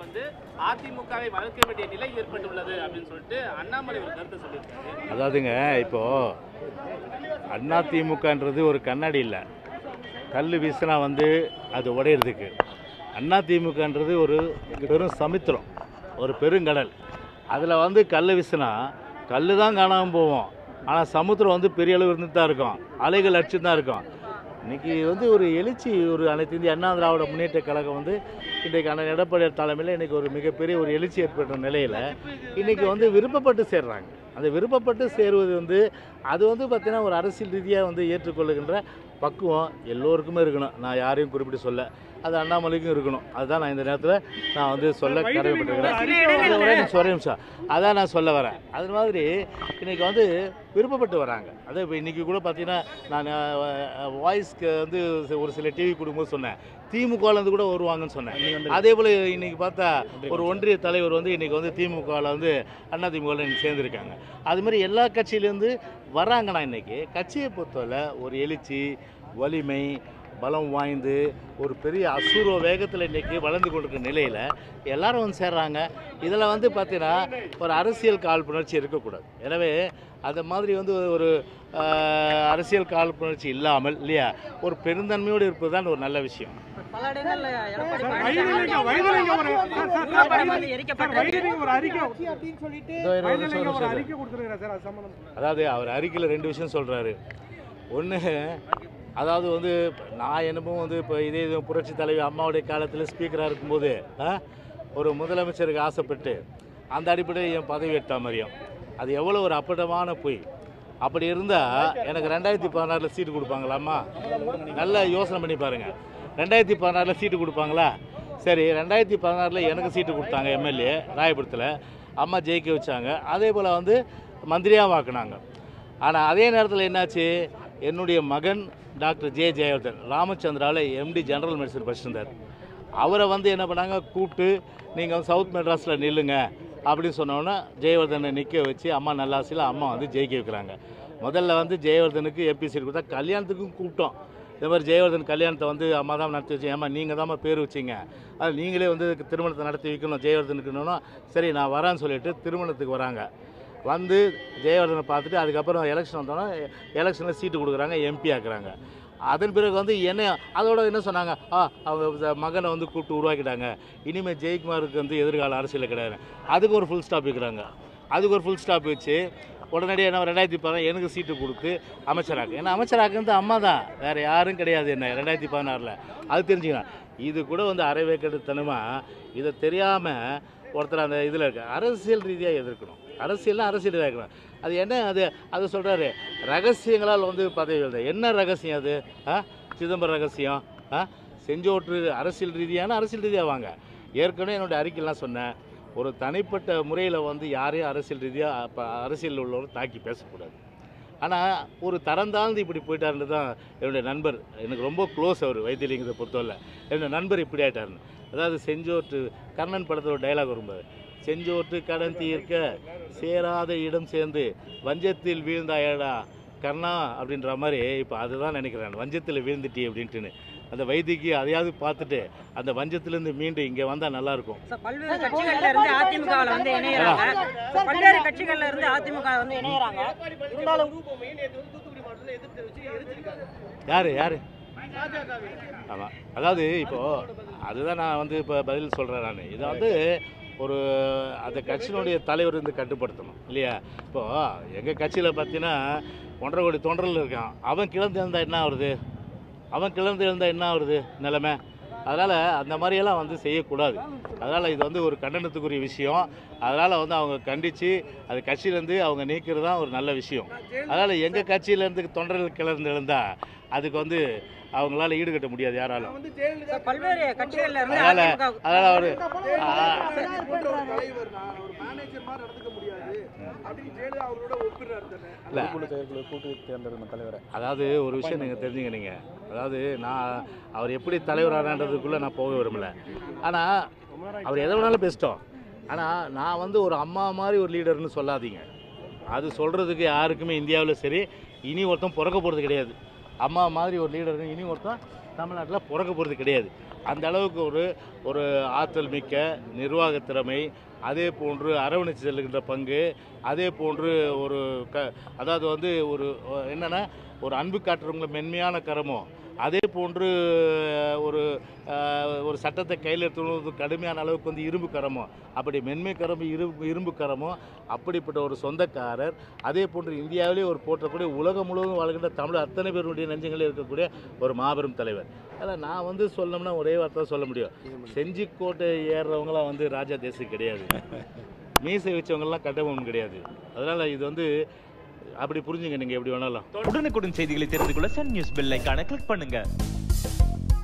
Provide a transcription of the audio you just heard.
வந்து அதிமுகவை வளர்க்க வேண்டிய நிலை ஏற்பட்டுள்ளது அப்படின்னு சொல்லிட்டு அண்ணாமலை ஒரு கருத்தை சொல்லியிருக்காரு அதாவதுங்க இப்போ அண்ணா திமுகன்றது ஒரு கண்ணாடி இல்லை கல் வீசினா வந்து அது உடையிறதுக்கு அண்ணா திமுகன்றது ஒரு பெரும் சமுத்திரம் ஒரு பெருங்கடல் அதில் வந்து கல் வீசினா கல் தான் காணாமல் போவோம் ஆனால் சமுத்திரம் வந்து பெரிய அளவு இருந்துட்டு தான் இருக்கும் அலைகள் அடிச்சு தான் இருக்கும் இன்னைக்கு வந்து ஒரு எழுச்சி ஒரு அனைத்து இந்திய அண்ணா திராவிட முன்னேற்ற கழகம் வந்து இன்றைக்கு அண்ணன் எடப்பாடி தலைமையில் இன்னைக்கு ஒரு மிகப்பெரிய ஒரு எழுச்சி ஏற்பட்ட நிலையில் இன்னைக்கு வந்து விருப்பப்பட்டு சேர்றாங்க அந்த விருப்பப்பட்டு சேருவது வந்து அது வந்து பார்த்தீங்கன்னா ஒரு அரசியல் ரீதியாக வந்து ஏற்றுக்கொள்ளுகின்ற பக்குவம் எல்லோருக்குமே இருக்கணும் நான் யாரையும் குறிப்பிட்டு சொல்ல அது அண்ணாமலைக்கும் இருக்கணும் அதுதான் நான் இந்த நேரத்தில் நான் வந்து சொல்ல கடமைப்பட்டிருக்கிறேன் ஒரே நிமிஷம் ஒரே நிமிஷம் அதான் நான் சொல்ல வரேன் அது மாதிரி இன்னைக்கு வந்து விருப்பப்பட்டு வராங்க அதே இப்போ இன்றைக்கி கூட பார்த்தீங்கன்னா நான் வாய்ஸ்க்கு வந்து ஒரு சில டிவி கொடுக்கும்போது சொன்னேன் திமுகலேருந்து கூட வருவாங்கன்னு சொன்னேன் அதே போல் இன்னைக்கு பார்த்தா ஒரு ஒன்றிய தலைவர் வந்து இன்னைக்கு வந்து திமுகவில் வந்து அண்ணா திமுகவில் இன்னைக்கு சேர்ந்துருக்காங்க அது மாதிரி எல்லா கட்சியிலேருந்து வராங்கண்ணா இன்னைக்கு கட்சியை பொறுத்தவரை ஒரு எழுச்சி வலிமை பலம் வாய்ந்து ஒரு பெரிய அசூர்வ வேகத்தில் இன்றைக்கி வளர்ந்து கொண்டிருக்கிற நிலையில் எல்லாரும் வந்து சேர்றாங்க இதில் வந்து பார்த்தீங்கன்னா ஒரு அரசியல் காழ்ப்புணர்ச்சி இருக்கக்கூடாது எனவே அந்த மாதிரி வந்து ஒரு ஆஹ், அரசியல் காழ்ப்புணர்ச்சி இல்லாமல் இல்லையா ஒரு பெருந்தன்மையோடு இருப்பது தான் ஒரு நல்ல விஷயம் பல இடங்கள்ல எடப்பாடி வைத்திலிங்க வைத்திலிங்க ஒரு சார், சார், சார், படம் வந்து சார், எரிக்கப்பட்டது. வைத்திலிங்க ஒரு அறிக்கை அப்படின்னு சொல்லிட்டு இதோ இரு, ஒரு நிமிஷம், ஒரு வைத்திலிங்க ஒரு நிமிஷம் இரு. அறிக்கை கொடுத்துருக்காரு சார் அது சம்பந்தம் அதாவது அவர் அறிக்கையில் ரெண்டு விஷயம் சொல்கிறாரு ஒன்று அதாவது வந்து நான் என்னமோ வந்து இப்போ இதே இது புரட்சி தலைவி அம்மாவுடைய காலத்தில் ஸ்பீக்கராக இருக்கும்போது ஆ, ஒரு முதலமைச்சருக்கு ஆசைப்பட்டு அந்த அடிப்படையில் என் பதவி எடுத்த மாதிரியும் அது எவ்வளோ ஒரு அப்பட்டமான பொய் அப்படி இருந்தால் எனக்கு ரெண்டாயிரத்தி பதினாறில் சீட்டு கொடுப்பாங்களாம்மா நல்லா யோசனை பண்ணி பாருங்கள் ரெண்டாயிரத்தி பதினாறில் சீட்டு கொடுப்பாங்களா சரி ரெண்டாயிரத்தி பதினாறில் எனக்கு சீட்டு கொடுத்தாங்க எம்எல்ஏ ராயபுரத்தில் அம்மா ஜெயிக்க வச்சாங்க அதே போல் வந்து மந்திரியாக வாக்குனாங்க ஆனால் அதே நேரத்தில் என்னாச்சு என்னுடைய மகன் டாக்டர் ஜே ஜெயவர்தன் ராமச்சந்திராவில் எம்டி ஜெனரல் மெடிசன் படிச்சிருந்தார் அவரை வந்து என்ன பண்ணாங்க கூப்பிட்டு நீங்கள் வந்து சவுத் மெட்ராஸில் நில்லுங்க அப்படின்னு சொன்னோன்னே ஜெயவர்தனை நிற்க வச்சு அம்மா நல்லாசியில் அம்மா வந்து ஜெயிக்க வைக்கிறாங்க முதல்ல வந்து ஜெயவர்தனுக்கு எம்பி சீட் கொடுத்தா கல்யாணத்துக்கும் கூப்பிட்டோம் இந்த மாதிரி ஜெயவர்தன் கல்யாணத்தை வந்து அம்மா தான் நடத்தி வச்சு ஏமா நீங்கள் தாம்மா பேர் வச்சிங்க அது நீங்களே வந்து திருமணத்தை நடத்தி வைக்கணும் ஜெயவர்தனுக்குன்னு சரி நான் வரேன்னு சொல்லிட்டு திருமணத்துக்கு வராங்க வந்து ஜெயவர்தனை பார்த்துட்டு அதுக்கப்புறம் எலெக்ஷன் வந்தோன்னே எலெக்ஷனில் சீட்டு கொடுக்குறாங்க எம்பி ஆக்குறாங்க அதன் பிறகு வந்து என்ன அதோட என்ன சொன்னாங்க ஆ அவங்க மகனை வந்து கூப்பிட்டு உருவாக்கிட்டாங்க இனிமேல் ஜெயக்குமாருக்கு வந்து எதிர்கால அரசியல் கிடையாது அதுக்கு ஒரு ஃபுல் ஸ்டாப் வைக்கிறாங்க அதுக்கு ஒரு ஃபுல் ஸ்டாப் வச்சு உடனடியாக என்ன ரெண்டாயிரத்தி பதினாறு எனக்கு சீட்டு கொடுத்து அமைச்சராக்கு ஏன்னா அமைச்சராக்குறது அம்மா தான் வேறு யாரும் கிடையாது என்ன ரெண்டாயிரத்தி பதினாறில் அது தெரிஞ்சுக்கலாம் இது கூட வந்து அரைவேக்கடுத்தனமாக இதை தெரியாமல் ஒருத்தர் அந்த இதில் இருக்க அரசியல் ரீதியாக எதிர்க்கணும் அரசியல்னா அரசியல் இருக்கணும் அது என்ன அது அது சொல்கிறாரு ரகசியங்களால் வந்து பதவி வருது என்ன ரகசியம் அது ஆ சிதம்பரம் ரகசியம் ஆ செஞ்சோற்று அரசியல் ரீதியான அரசியல் ரீதியாக வாங்க ஏற்கனவே என்னுடைய அறிக்கையெல்லாம் சொன்னேன் ஒரு தனிப்பட்ட முறையில் வந்து யாரையும் அரசியல் ரீதியாக இப்போ அரசியல் உள்ளவர் தாக்கி பேசக்கூடாது ஆனால் ஒரு தரந்தாழ்ந்து இப்படி போயிட்டாருன்னு தான் என்னுடைய நண்பர் எனக்கு ரொம்ப க்ளோஸ் அவர் வைத்தியலிங்கத்தை பொறுத்தவரை என்னுடைய நண்பர் இப்படி ஆயிட்டாருன்னு அதாவது செஞ்சோற்று கர்ணன் படத்தில் ஒரு டைலாக் வரும்போது செஞ்சோற்று கடன் தீர்க்க சேராத இடம் சேர்ந்து வஞ்சத்தில் வீழ்ந்தாயடா கர்ணா அப்படின்ற மாதிரி இப்போ அதுதான் நினைக்கிறேன் வஞ்சத்தில் வீழ்ந்துட்டி அப்படின்ட்டுன்னு அந்த வைத்திக்கு அதையாவது பார்த்துட்டு அந்த வஞ்சத்திலேருந்து மீண்டு இங்கே வந்தால் நல்லாயிருக்கும் சார், பல்வேறு கட்சிகள்ல இருந்து அதிமுகவில் வந்து இணையறாங்க சார், பல்வேறு கட்சிகள்ல இருந்து அதிமுக வந்து இணையறாங்க இருந்தாலும் யார் யார் ஆமாம் அதாவது இப்போது அதுதான் நான் வந்து இப்போ பதில் சொல்கிறேன் நான் இதை வந்து ஒரு அந்த கட்சியினுடைய தலைவர் வந்து கட்டுப்படுத்தணும் இல்லையா இப்போது எங்கள் கட்சியில் பார்த்தீங்கன்னா ஒன்றரை கோடி தொண்டர்கள் இருக்கான் அவன் கிளர்ந்து இருந்தால் என்ன ஆகுறது அவன் கிளர்ந்து இருந்தால் என்ன ஆகுறது நிலைமை அதனால் அந்த மாதிரியெல்லாம் வந்து செய்யக்கூடாது அதனால் இது வந்து ஒரு கண்டனத்துக்குரிய விஷயம் அதனால் வந்து அவங்க கண்டித்து அது கட்சியிலேருந்து அவங்க நீக்கிறது தான் ஒரு நல்ல விஷயம் அதனால் எங்கள் கட்சியிலேருந்து தொண்டர்கள் கிளர்ந்து இருந்தால் அதுக்கு வந்து அவங்களால ஈடுகட்ட முடியாது யாராலும் வந்து ஜெயலலிதா சார், பல்வேறு கட்சிகள்ல இருந்து அதனால அதிமுக அதனால் அவர் போன்ற ஒரு தலைவர் நான் ஒரு மேனேஜர் மாதிரி நடந்துக்க முடியாது அப்படின்னு ஜெயலலிதா அவரோட ஒப்பிடுறாரு தானே இல்லை குழு செயற்குழு கூட்டு தேர்ந்தெடுக்கும் தலைவரை அதாவது ஒரு விஷயம் நீங்கள் தெரிஞ்சுங்க நீங்கள் அதாவது நான் அவர் எப்படி தலைவரானன்றதுக்குள்ளே நான் போக விரும்பல ஆனால் அவர் எதை வேணாலும் பேசிட்டோம் ஆனால் நான் வந்து ஒரு அம்மா மாதிரி ஒரு லீடர்னு சொல்லாதீங்க அது சொல்கிறதுக்கு யாருக்குமே இந்தியாவில் சரி இனி ஒருத்தன் பிறக்க போகிறது கிடையாது அம்மா மாதிரி ஒரு லீடர் இனி ஒருத்தன் தமிழ்நாட்டில் பிறக்க போகிறது கிடையாது அந்த அளவுக்கு ஒரு ஒரு ஆற்றல் மிக்க நிர்வாகத் திறமை அதே போன்று அரவணைச்சு செல்லுகின்ற பங்கு அதே போன்று ஒரு க அதாவது வந்து ஒரு என்னென்னா ஒரு அன்பு காட்டுறவங்க மென்மையான கரமோ அதே போன்று ஒரு அஹ், ஒரு சட்டத்தை கையில் எடுத்துவது கடுமையான அளவுக்கு வந்து இரும்பு கரமோ அப்படி மென்மை கரம்பு இரும்பு இரும்பு கரமோ அப்படிப்பட்ட ஒரு சொந்தக்காரர் அதே போன்று இந்தியாவிலே ஒரு போற்றக்கூடிய உலகம் முழுவதும் வாழ்கின்ற தமிழ் அத்தனை பேருடைய நெஞ்சங்களில் இருக்கக்கூடிய ஒரு மாபெரும் தலைவர் அதில் நான் வந்து சொல்லணும்னா ஒரே வார்த்தை தான் சொல்ல முடியும் செஞ்சிக்கோட்டை ஏறுறவங்களாம் வந்து ராஜா தேசி கிடையாது மீசை வச்சவங்கலாம் கட்டபொம்மன் கிடையாது அதனால் இது வந்து அப்படி புரிஞ்சுங்க நீங்கள் எப்படி வேணாலும் உடனுக்குடன் செய்திகளை தெரிந்து கொள்ள சன் நியூஸ் பெல் ஐகானை கிளிக் பண்ணுங்க